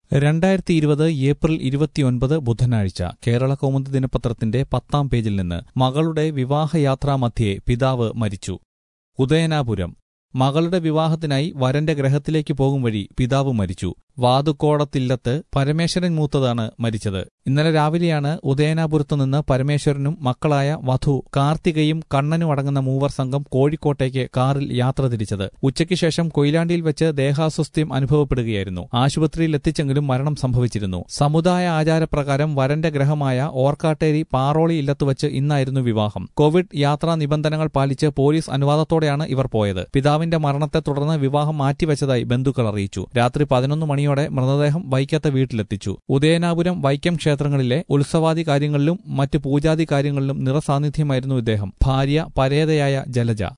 രണ്ടായിരത്തി ഇരുപത് ഏപ്രിൽ ഇരുപത്തിയൊൻപത് ബുധനാഴ്ച കേരള കൗമുദി ദിനപത്രത്തിന്റെ പത്താം പേജിൽ നിന്ന് മകളുടെ വിവാഹയാത്രാമധ്യേ പിതാവ് മരിച്ചു ഉദയനാപുരം മകളുടെ വിവാഹത്തിനായി വരന്റെ ഗ്രഹത്തിലേക്ക് പോകും വഴി പിതാവ് മരിച്ചു വാതുക്കോടത്തില്ലത്ത് പരമേശ്വരൻ മൂത്തതാണ് മരിച്ചത് ഇന്നലെ രാവിലെയാണ് ഉദയനാപുരത്തു നിന്ന് പരമേശ്വരനും മക്കളായ വധു കാർത്തികയും കണ്ണനും അടങ്ങുന്ന മൂവർ സംഘം കോഴിക്കോട്ടേക്ക് കാറിൽ യാത്ര തിരിച്ചത് ഉച്ചയ്ക്ക് ശേഷം കൊയിലാണ്ടിയിൽ വെച്ച് ദേഹാസ്വസ്ഥ്യം അനുഭവപ്പെടുകയായിരുന്നു ആശുപത്രിയിൽ എത്തിച്ചെങ്കിലും മരണം സംഭവിച്ചിരുന്നു സമുദായ ആചാരപ്രകാരം വരന്റെ ഗ്രഹമായ ഓർക്കാട്ടേരി പാറോളി ഇല്ലത്ത് വെച്ച് ഇന്നായിരുന്നു വിവാഹം കോവിഡ് യാത്രാ നിബന്ധനകൾ പാലിച്ച് പോലീസ് അനുവാദത്തോടെയാണ് ഇവർ പോയത് പിതാവിന്റെ മരണത്തെ തുടർന്ന് വിവാഹം മാറ്റിവെച്ചതായി ബന്ധുക്കൾ അറിയിച്ചു രാത്രി പതിനൊന്ന് മണിയോടെ മൃതദേഹം വൈക്കത്തെ വീട്ടിലെത്തിച്ചു ഉദയനാപുരം വൈക്കം ക്ഷേത്രങ്ങളിലെ ഉത്സവാദി കാര്യങ്ങളിലും മറ്റ് പൂജാതി കാര്യങ്ങളിലും നിറസാന്നിധ്യമായിരുന്നു ഇദ്ദേഹം ഭാര്യ പരേതയായ ജലജ